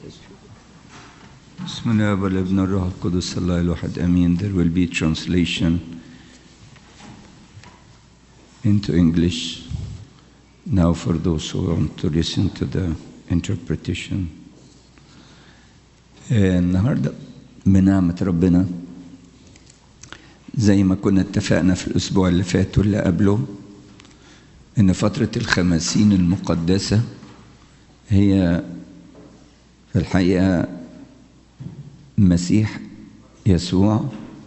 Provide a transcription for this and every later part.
بسم الله والابن الروح القدس الله الواحد امين there will be translation into English now for those who want to listen to the interpretation آه، النهارده بنعمة ربنا زي ما كنا اتفقنا في الأسبوع اللي فات واللي قبله إن فترة الخمسين المقدسة هي في الحقيقة المسيح يسوع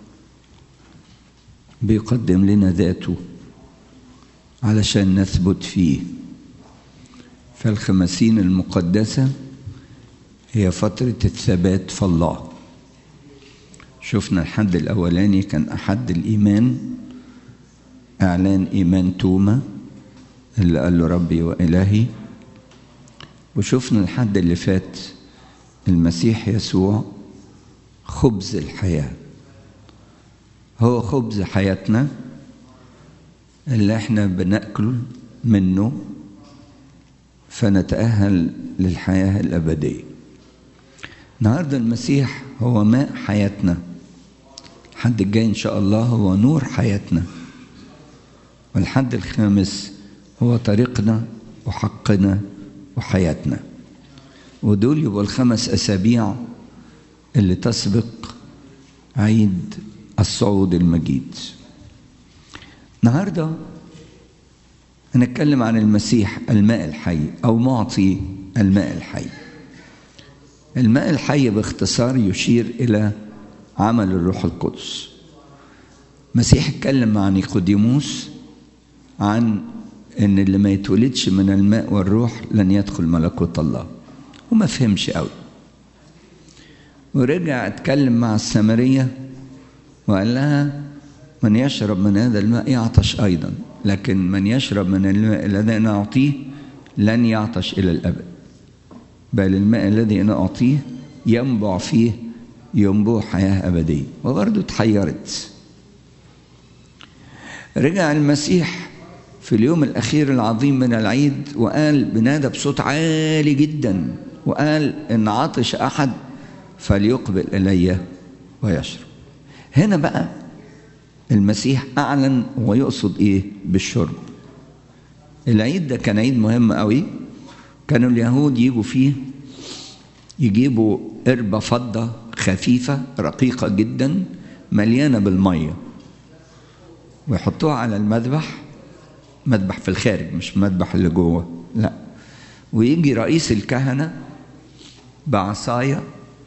بيقدم لنا ذاته علشان نثبت فيه فالخمسين المقدسة هي فترة الثبات في الله شفنا الحد الأولاني كان أحد الإيمان إعلان إيمان توما اللي قال له ربي وإلهي وشفنا الحد اللي فات المسيح يسوع خبز الحياة هو خبز حياتنا اللي احنا بناكل منه فنتأهل للحياة الأبدية النهاردة المسيح هو ماء حياتنا الحد الجاي إن شاء الله هو نور حياتنا والحد الخامس هو طريقنا وحقنا وحياتنا ودول يبقوا الخمس أسابيع اللي تسبق عيد الصعود المجيد النهارده هنتكلم عن المسيح الماء الحي او معطي الماء الحي الماء الحي باختصار يشير الى عمل الروح القدس المسيح اتكلم مع نيقوديموس عن ان اللي ما يتولدش من الماء والروح لن يدخل ملكوت الله وما فهمش قوي ورجع اتكلم مع السامريه وقال لها من يشرب من هذا الماء يعطش ايضا لكن من يشرب من الماء الذي انا اعطيه لن يعطش الى الابد بل الماء الذي انا اعطيه ينبع فيه ينبوع حياه ابديه وبرضه اتحيرت رجع المسيح في اليوم الاخير العظيم من العيد وقال بنادى بصوت عالي جدا وقال ان عطش احد فليقبل الي ويشرب هنا بقى المسيح اعلن ويقصد ايه بالشرب العيد ده كان عيد مهم قوي كانوا اليهود يجوا فيه يجيبوا قربة فضة خفيفة رقيقة جدا مليانة بالمية ويحطوها على المذبح مذبح في الخارج مش مذبح اللي جوه لا ويجي رئيس الكهنة بعصاية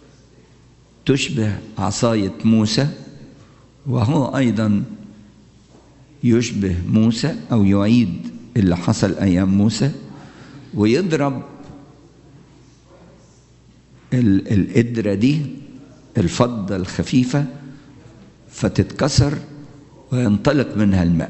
تشبه عصاية موسى وهو أيضا يشبه موسى أو يعيد اللي حصل أيام موسى ويضرب القدرة دي الفضة الخفيفة فتتكسر وينطلق منها الماء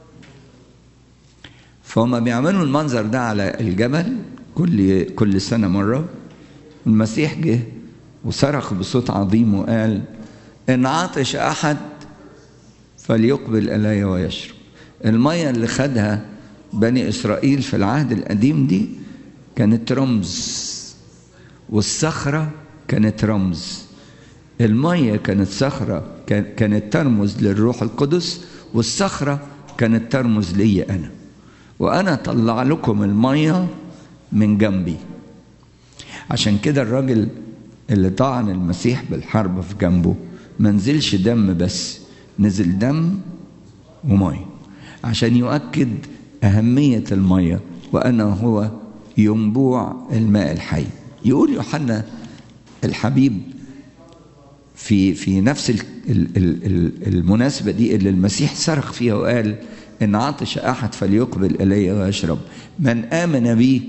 فهم بيعملوا المنظر ده على الجبل كل كل سنة مرة المسيح جه وصرخ بصوت عظيم وقال إن عطش أحد فليقبل إلي ويشرب المية اللي خدها بني إسرائيل في العهد القديم دي كانت رمز والصخرة كانت رمز المية كانت صخرة كانت ترمز للروح القدس والصخرة كانت ترمز لي أنا وأنا طلع لكم المية من جنبي عشان كده الراجل اللي طعن المسيح بالحرب في جنبه ما نزلش دم بس نزل دم ومية عشان يؤكد أهمية المية وأنه هو ينبوع الماء الحي يقول يوحنا الحبيب في في نفس المناسبة دي اللي المسيح صرخ فيها وقال إن عطش أحد فليقبل إلي ويشرب من آمن بي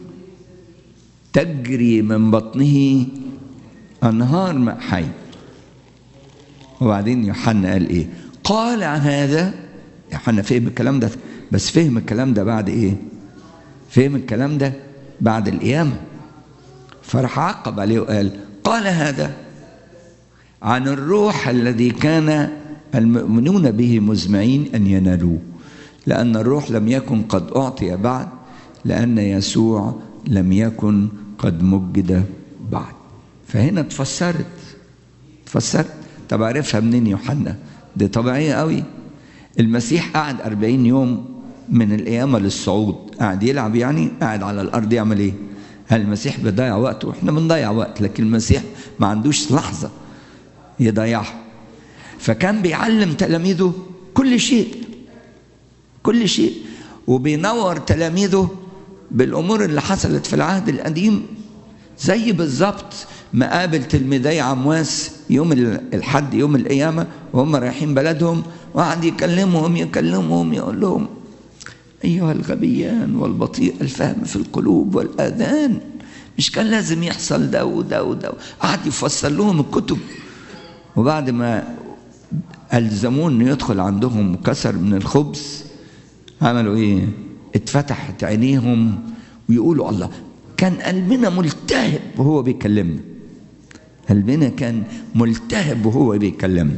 تجري من بطنه أنهار ماء حي وبعدين يوحنا قال ايه قال عن هذا يوحنا فهم الكلام ده بس فهم الكلام ده بعد ايه فهم الكلام ده بعد القيامة فراح عقب عليه وقال قال هذا عن الروح الذي كان المؤمنون به مزمعين أن ينالوه لأن الروح لم يكن قد أعطي بعد لأن يسوع لم يكن قد مجد بعد فهنا اتفسرت اتفسرت طب عرفها منين يوحنا دي طبيعية قوي المسيح قعد أربعين يوم من القيامة للصعود قاعد يلعب يعني قاعد على الأرض يعمل إيه هل المسيح بيضيع وقته احنا بنضيع وقت لكن المسيح ما عندوش لحظة يضيعها فكان بيعلم تلاميذه كل شيء كل شيء وبينور تلاميذه بالامور اللي حصلت في العهد القديم زي بالظبط ما قابل تلميذي عمواس يوم الحد يوم القيامه وهم رايحين بلدهم وقعد يكلمهم يكلمهم يقول لهم ايها الغبيان والبطيء الفهم في القلوب والاذان مش كان لازم يحصل ده وده وده قعد يفسر لهم الكتب وبعد ما ألزموه إنه يدخل عندهم كسر من الخبز عملوا إيه؟ اتفتحت عينيهم ويقولوا الله كان قلبنا ملتهب وهو بيكلمنا قلبنا كان ملتهب وهو بيكلمنا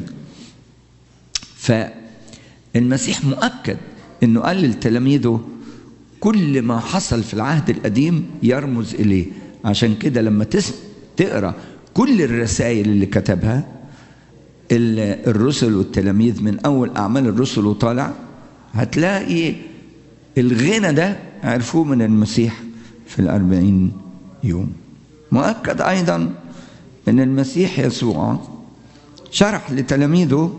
فالمسيح مؤكد انه قال لتلاميذه كل ما حصل في العهد القديم يرمز اليه عشان كده لما تسمع تقرا كل الرسائل اللي كتبها الرسل والتلاميذ من اول اعمال الرسل وطالع هتلاقي الغنى ده عرفوه من المسيح في الأربعين يوم مؤكد أيضا أن المسيح يسوع شرح لتلاميذه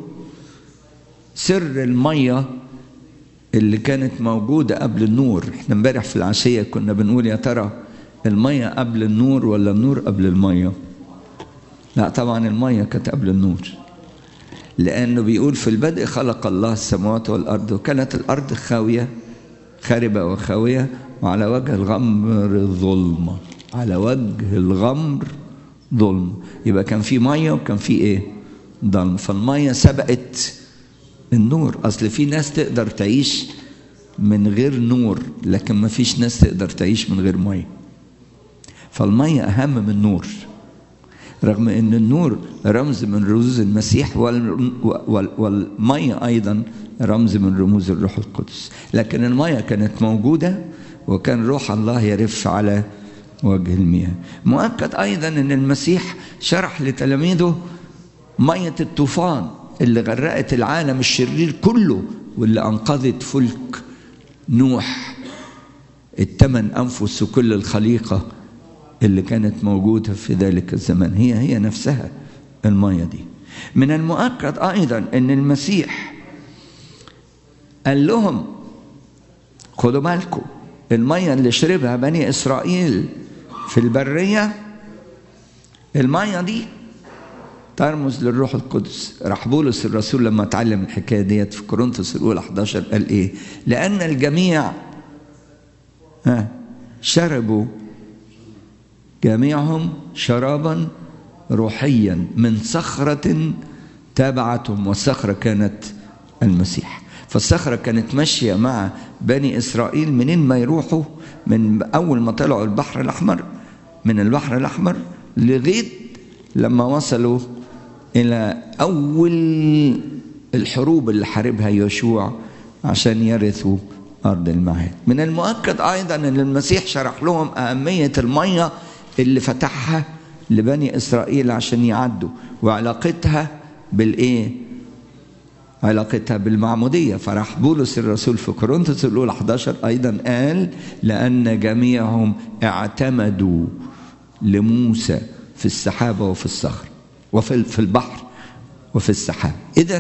سر المية اللي كانت موجودة قبل النور احنا امبارح في العشية كنا بنقول يا ترى المية قبل النور ولا النور قبل المية لا طبعا المية كانت قبل النور لأنه بيقول في البدء خلق الله السماوات والأرض وكانت الأرض خاوية خاربة وخاوية وعلى وجه الغمر ظلمة على وجه الغمر ظلم يبقى كان في مية وكان في إيه ظلم فالمية سبقت النور أصل في ناس تقدر تعيش من غير نور لكن ما فيش ناس تقدر تعيش من غير مية فالمية أهم من النور رغم ان النور رمز من رموز المسيح والميه ايضا رمز من رموز الروح القدس لكن الميه كانت موجوده وكان روح الله يرف على وجه المياه مؤكد ايضا ان المسيح شرح لتلاميذه ميه الطوفان اللي غرقت العالم الشرير كله واللي انقذت فلك نوح الثمن انفس وكل الخليقه اللي كانت موجودة في ذلك الزمن هي هي نفسها المية دي من المؤكد أيضا أن المسيح قال لهم خدوا بالكم المية اللي شربها بني إسرائيل في البرية المية دي ترمز للروح القدس راح بولس الرسول لما اتعلم الحكاية ديت في كورنثوس الأولى 11 قال إيه لأن الجميع ها شربوا جميعهم شرابا روحيا من صخرة تابعتهم والصخرة كانت المسيح فالصخرة كانت ماشية مع بني إسرائيل منين ما يروحوا من أول ما طلعوا البحر الأحمر من البحر الأحمر لغاية لما وصلوا إلى أول الحروب اللي حاربها يشوع عشان يرثوا أرض المعاد من المؤكد أيضا أن المسيح شرح لهم أهمية المية اللي فتحها لبني إسرائيل عشان يعدوا وعلاقتها بالإيه؟ علاقتها بالمعمودية فراح بولس الرسول في كورنثوس الأولى 11 أيضا قال لأن جميعهم اعتمدوا لموسى في السحابة وفي الصخر وفي في البحر وفي السحاب إذا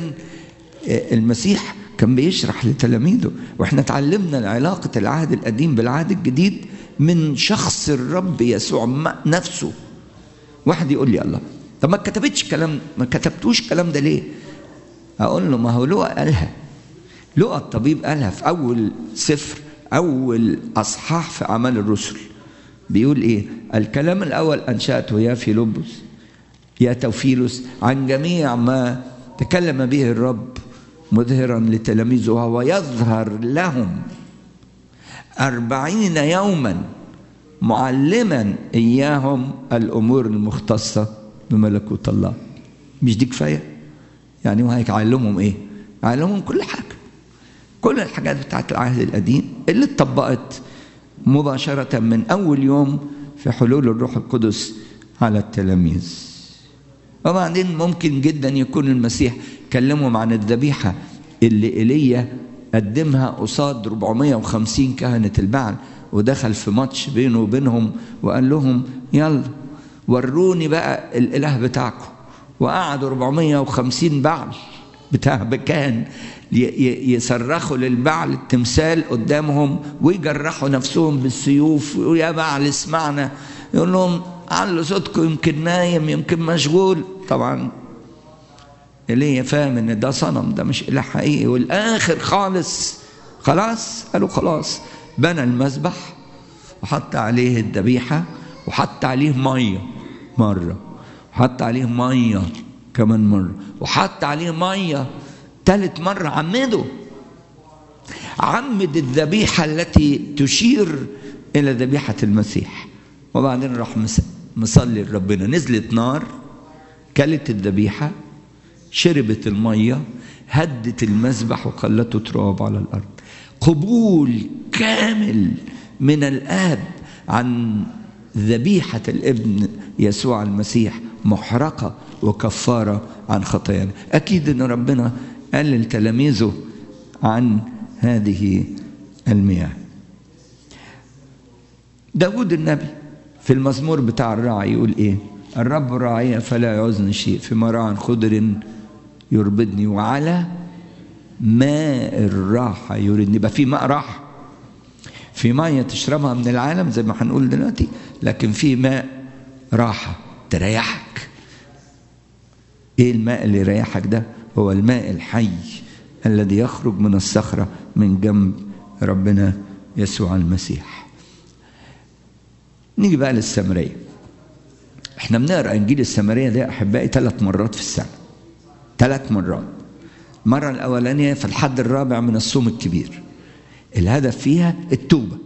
المسيح كان بيشرح لتلاميذه واحنا اتعلمنا علاقة العهد القديم بالعهد الجديد من شخص الرب يسوع نفسه واحد يقول لي الله طب ما كتبتش كلام ما كتبتوش الكلام ده ليه اقول له ما هو لقى قالها لقى الطبيب قالها في اول سفر اول اصحاح في اعمال الرسل بيقول ايه الكلام الاول انشاته يا فيلبس يا توفيلوس عن جميع ما تكلم به الرب مظهرا لتلاميذه وهو يظهر لهم أربعين يوما معلما إياهم الأمور المختصة بملكوت الله مش دي كفاية يعني هو هيعلمهم إيه علمهم كل حاجة كل الحاجات بتاعت العهد القديم اللي اتطبقت مباشرة من أول يوم في حلول الروح القدس على التلاميذ وبعدين ممكن جدا يكون المسيح كلمهم عن الذبيحة اللي إيليا قدمها قصاد 450 كهنة البعل ودخل في ماتش بينه وبينهم وقال لهم يلا وروني بقى الإله بتاعكم وقعدوا 450 بعل بتاع بكان يصرخوا للبعل التمثال قدامهم ويجرحوا نفسهم بالسيوف ويا بعل اسمعنا يقول لهم علوا صوتكم يمكن نايم يمكن مشغول طبعا ايليا فاهم ان ده صنم ده مش اله حقيقي والاخر خالص خلاص قالوا خلاص بنى المذبح وحط عليه الذبيحه وحط عليه ميه مره وحط عليه ميه كمان مره وحط عليه ميه ثالث مره عمده عمد الذبيحه التي تشير الى ذبيحه المسيح وبعدين راح مصلي لربنا نزلت نار كلت الذبيحه شربت الميه هدت المذبح وخلته تراب على الارض قبول كامل من الاب عن ذبيحه الابن يسوع المسيح محرقه وكفاره عن خطايانا اكيد ان ربنا قال لتلاميذه عن هذه المياه داود النبي في المزمور بتاع الراعي يقول ايه الرب راعي فلا يعوزني شيء في مراع خضر يربدني وعلى ماء الراحة يريدني يبقى في ماء راحة في مية تشربها من العالم زي ما هنقول دلوقتي لكن في ماء راحة تريحك ايه الماء اللي يريحك ده هو الماء الحي الذي يخرج من الصخرة من جنب ربنا يسوع المسيح نيجي بقى للسامرية احنا بنقرا انجيل السامرية ده احبائي ثلاث مرات في السنة ثلاث مرات المرة الأولانية في الحد الرابع من الصوم الكبير الهدف فيها التوبة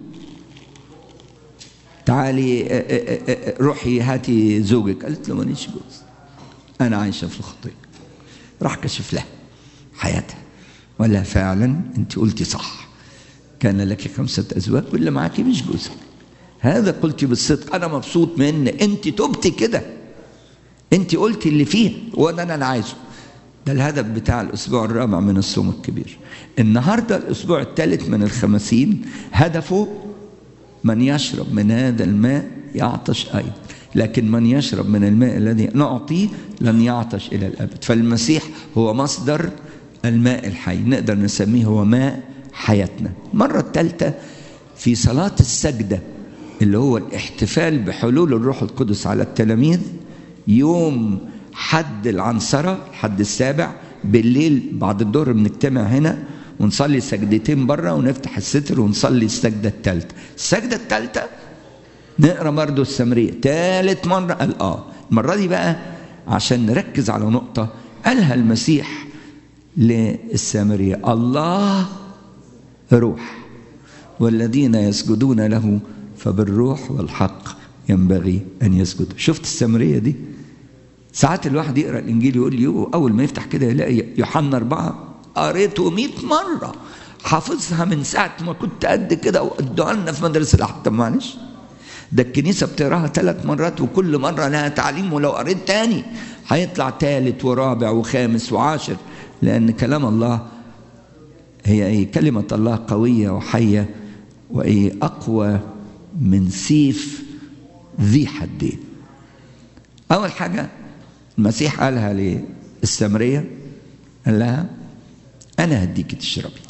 تعالي روحي هاتي زوجك قالت له ماليش جوز أنا عايشة في الخطية راح كشف لها حياتها ولا فعلا أنت قلتي صح كان لك خمسة أزواج واللي معاكي مش جوزك هذا قلتي بالصدق أنا مبسوط من أنت تبتي كده أنت قلتي اللي فيه وده أنا اللي عايزه ده الهدف بتاع الأسبوع الرابع من الصوم الكبير النهاردة الأسبوع الثالث من الخمسين هدفه من يشرب من هذا الماء يعطش أيضا لكن من يشرب من الماء الذي نعطيه لن يعطش إلى الأبد فالمسيح هو مصدر الماء الحي نقدر نسميه هو ماء حياتنا المرة الثالثة في صلاة السجدة اللي هو الاحتفال بحلول الروح القدس على التلاميذ يوم حد العنصرة الحد السابع بالليل بعد الظهر بنجتمع هنا ونصلي سجدتين بره ونفتح الستر ونصلي السجدة الثالثة السجدة الثالثة نقرا برضه السمرية ثالث مرة قال اه المرة دي بقى عشان نركز على نقطة قالها المسيح للسامرية الله روح والذين يسجدون له فبالروح والحق ينبغي أن يسجدوا شفت السامرية دي ساعات الواحد يقرا الانجيل يقول لي اول ما يفتح كده يلاقي يوحنا اربعه قريته 100 مره حافظها من ساعه ما كنت قد كده وادوها لنا في مدرسه الاحد طب معلش ده الكنيسه بتقراها ثلاث مرات وكل مره لها تعليم ولو قريت تاني هيطلع ثالث ورابع وخامس وعاشر لان كلام الله هي ايه كلمه الله قويه وحيه وايه اقوى من سيف ذي حدين اول حاجه المسيح قالها للسامرية قال لها أنا هديك تشربي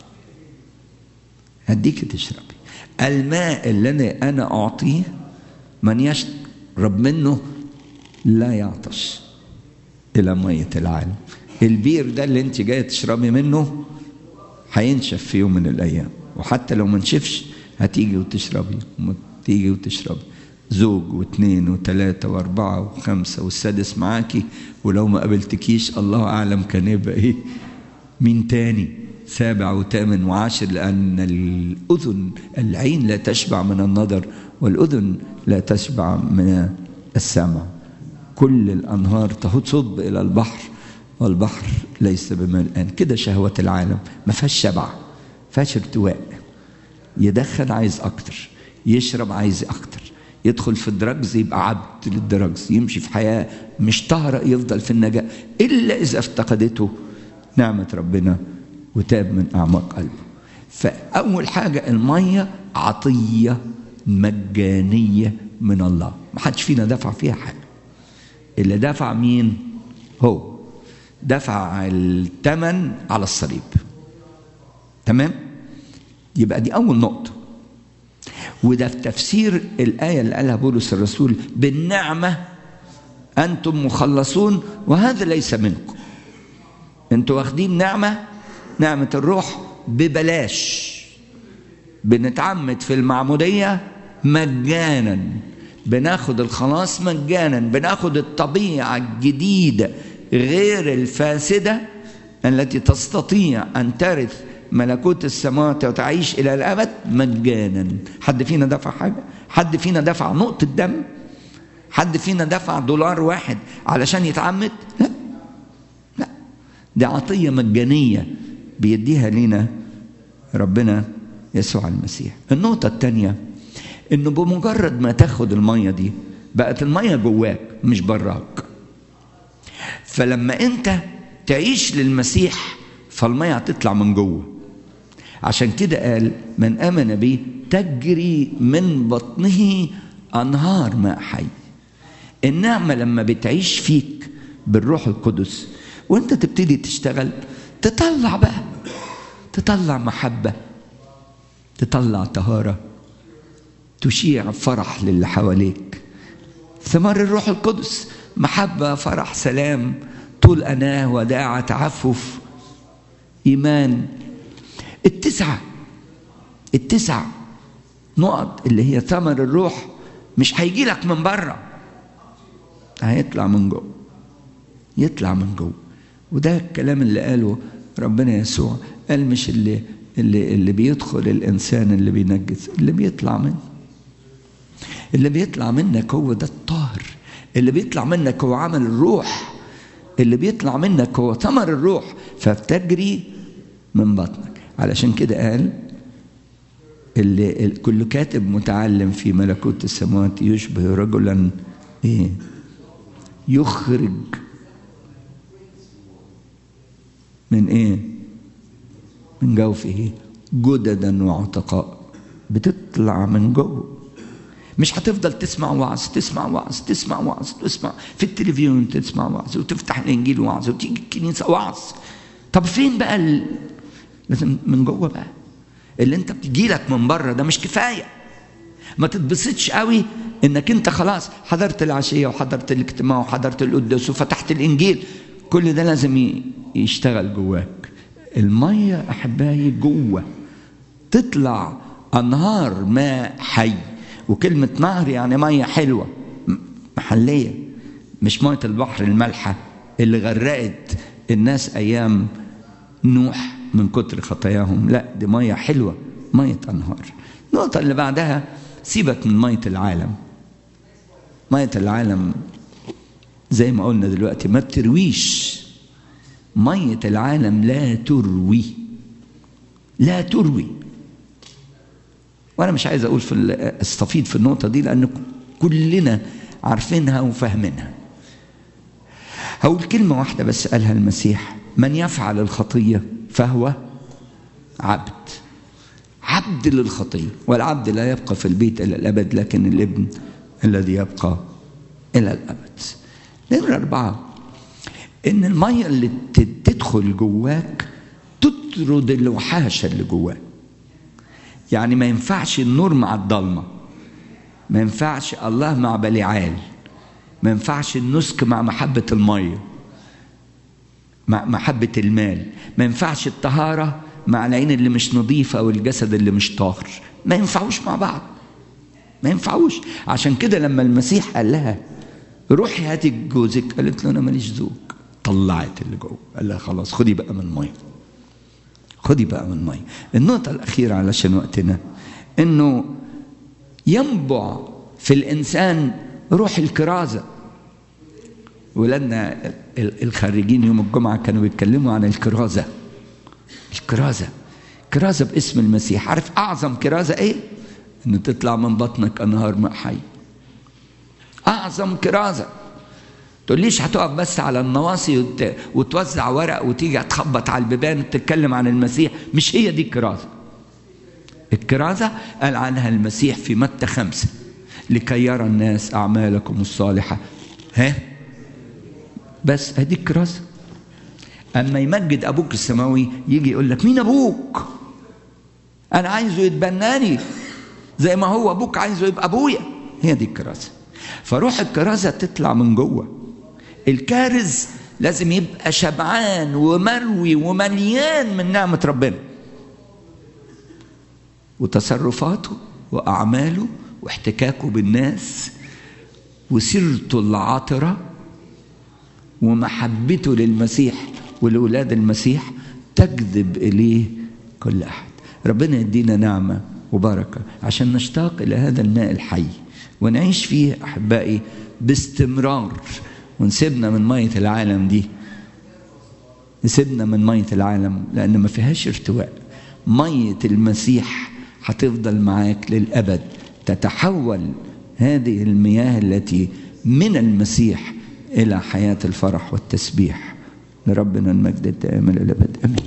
هديك تشربي الماء الذي أنا أعطيه من يشرب منه لا يعطش إلى مية العالم البير ده اللي انت جاية تشربي منه هينشف في يوم من الأيام وحتى لو ما نشفش هتيجي وتشربي تيجي وتشربي زوج واثنين وثلاثة وأربعة وخمسة والسادس معاكي ولو ما قابلتكيش الله أعلم كان يبقى إيه مين تاني سابع وثامن وعاشر لأن الأذن العين لا تشبع من النظر والأذن لا تشبع من السمع كل الأنهار تصب إلى البحر والبحر ليس بملئان كده شهوة العالم ما فيهاش شبع فيهاش ارتواء يدخن عايز أكتر يشرب عايز أكتر يدخل في الدراجز يبقى عبد للدراجز يمشي في حياة مش طاهرة يفضل في النجاة إلا إذا افتقدته نعمة ربنا وتاب من أعماق قلبه فأول حاجة المية عطية مجانية من الله ما حدش فينا دفع فيها حاجة اللي دفع مين هو دفع الثمن على الصليب تمام يبقى دي أول نقطة وده في تفسير الآية اللي قالها بولس الرسول بالنعمة أنتم مخلصون وهذا ليس منكم أنتوا واخدين نعمة نعمة الروح ببلاش بنتعمد في المعمودية مجانا بناخد الخلاص مجانا بناخد الطبيعة الجديدة غير الفاسدة التي تستطيع أن ترث ملكوت السماوات وتعيش إلى الأبد مجانا حد فينا دفع حاجة حد فينا دفع نقطة دم حد فينا دفع دولار واحد علشان يتعمد لا لا دي عطية مجانية بيديها لنا ربنا يسوع المسيح النقطة الثانية انه بمجرد ما تاخد المية دي بقت المية جواك مش براك فلما انت تعيش للمسيح فالمية هتطلع من جوه عشان كده قال من آمن بي تجري من بطنه أنهار ماء حي النعمة لما بتعيش فيك بالروح القدس وانت تبتدي تشتغل تطلع بقى تطلع محبة تطلع طهارة تشيع فرح للي حواليك ثمار الروح القدس محبة فرح سلام طول أناه وداعة تعفف إيمان التسعة التسع نقط اللي هي ثمر الروح مش هيجي لك من بره هيطلع من جوه يطلع من جوه وده الكلام اللي قاله ربنا يسوع قال مش اللي اللي اللي بيدخل الانسان اللي بينجس اللي بيطلع منه اللي بيطلع منك هو ده الطاهر اللي بيطلع منك هو عمل الروح اللي بيطلع منك هو ثمر الروح فبتجري من بطنك علشان كده قال اللي كل كاتب متعلم في ملكوت السماوات يشبه رجلا ايه يخرج من ايه من جوفه جددا وعتقاء بتطلع من جوه مش هتفضل تسمع وعظ تسمع وعظ تسمع وعظ تسمع في التلفزيون تسمع وعظ وتفتح الانجيل وعظ وتيجي الكنيسه وعظ طب فين بقى ال... لازم من جوه بقى اللي انت بتجي لك من بره ده مش كفايه ما تتبسطش قوي انك انت خلاص حضرت العشيه وحضرت الاجتماع وحضرت القداس وفتحت الانجيل كل ده لازم يشتغل جواك الميه احبائي جوه تطلع انهار ماء حي وكلمه نهر يعني ميه حلوه محليه مش ميه البحر المالحه اللي غرقت الناس ايام نوح من كتر خطاياهم لا دي ميه حلوه ميه انهار النقطه اللي بعدها سيبك من ميه العالم ميه العالم زي ما قلنا دلوقتي ما بترويش ميه العالم لا تروي لا تروي وانا مش عايز اقول في استفيد في النقطه دي لان كلنا عارفينها وفاهمينها هقول كلمه واحده بس قالها المسيح من يفعل الخطيه فهو عبد عبد للخطيه والعبد لا يبقى في البيت الى الابد لكن الابن الذي يبقى الى الابد نمرة أربعة إن المية اللي تدخل جواك تطرد الوحاشة اللي جواك يعني ما ينفعش النور مع الضلمة ما ينفعش الله مع بليعال ما ينفعش النسك مع محبة المية مع محبة المال ما ينفعش الطهارة مع العين اللي مش نظيفة أو الجسد اللي مش طاهر ما ينفعوش مع بعض ما ينفعوش عشان كده لما المسيح قال لها روحي هاتي جوزك قالت له انا ماليش زوج طلعت اللي جوه قال لها خلاص خدي بقى من الميه خدي بقى من الميه النقطه الاخيره علشان وقتنا انه ينبع في الانسان روح الكرازه ولادنا الخريجين يوم الجمعه كانوا بيتكلموا عن الكرازه الكرازه كرازه باسم المسيح عارف اعظم كرازه ايه انه تطلع من بطنك انهار ماء حي اعظم كرازه تقوليش هتقف بس على النواصي وت... وتوزع ورق وتيجي تخبط على البيبان وتتكلم عن المسيح مش هي دي الكرازه الكرازه قال عنها المسيح في متى خمسه لكي يرى الناس اعمالكم الصالحه ها بس ادي الكرازه اما يمجد ابوك السماوي يجي يقول لك مين ابوك انا عايزه يتبناني زي ما هو ابوك عايزه يبقى ابويا هي دي الكرازه فروح الكرازه تطلع من جوه الكارز لازم يبقى شبعان ومروي ومليان من نعمه ربنا وتصرفاته واعماله واحتكاكه بالناس وسيرته العاطره ومحبته للمسيح ولأولاد المسيح تجذب إليه كل أحد ربنا يدينا نعمة وبركة عشان نشتاق إلى هذا الماء الحي ونعيش فيه أحبائي باستمرار ونسيبنا من مية العالم دي نسيبنا من مية العالم لأن ما فيهاش ارتواء مية المسيح هتفضل معاك للأبد تتحول هذه المياه التي من المسيح إلى حياة الفرح والتسبيح لربنا المجد الدائم إلى الأبد آمين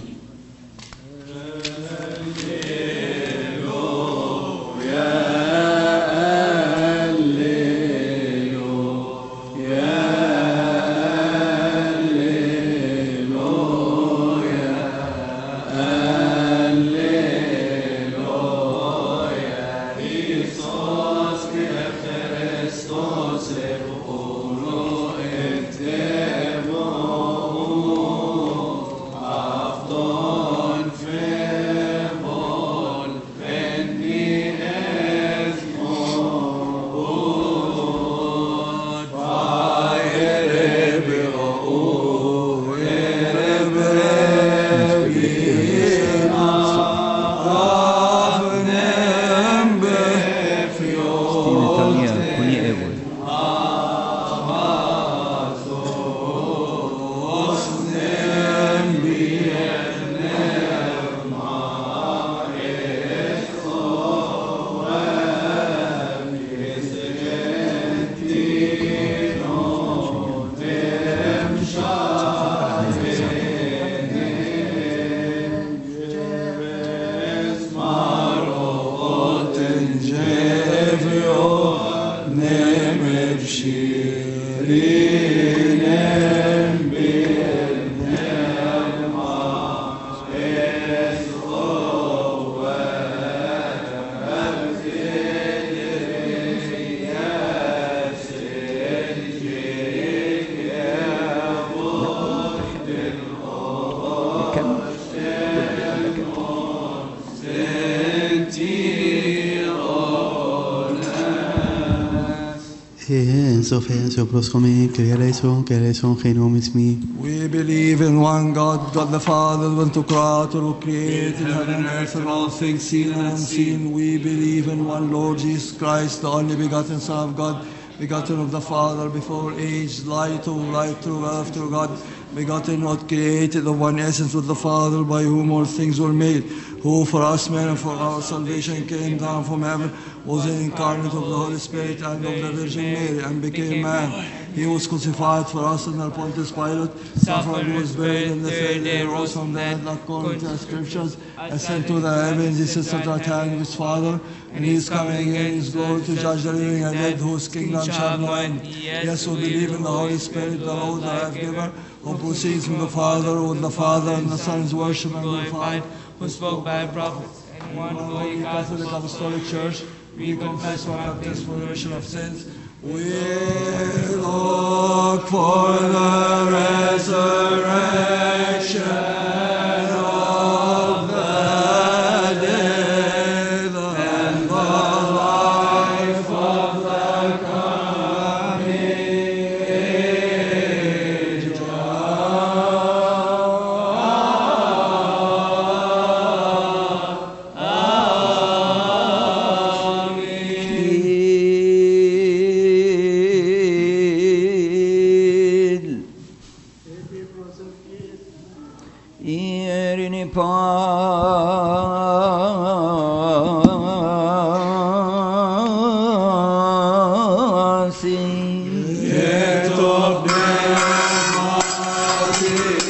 Sofia Soproskomi, Kyrieleison, Kyrieleison, Genome me. We believe in one God, God the Father, one to Creator, who created heaven and earth and all things seen and unseen. We believe in one Lord Jesus Christ, the only begotten Son of God, begotten of the Father before age, light to light, through earth, through God, begotten, not created, of one essence with the Father, by whom all things were made, who for us men and for our salvation came down from heaven, was the incarnate of the Holy Spirit and of the Virgin Mary, and became man. He was crucified for us under Pontius Pilate, suffered, was buried, and the third day rose from the dead, according to the Scriptures, ascended to the heavens, he sits at the right hand of his Father, and he is coming again in his glory to judge the living and dead, whose kingdom shall no end. Yes, we believe in the Holy Spirit, the Lord, the life giver, who proceeds from the Father, with the Father and the Son is worshipped and glorified, who spoke by prophets, and one holy Catholic Apostolic Church, we confess one baptism for the remission of sins. We look for the resurrection of the dead and the life of the coming age. Il Irini pasi sing.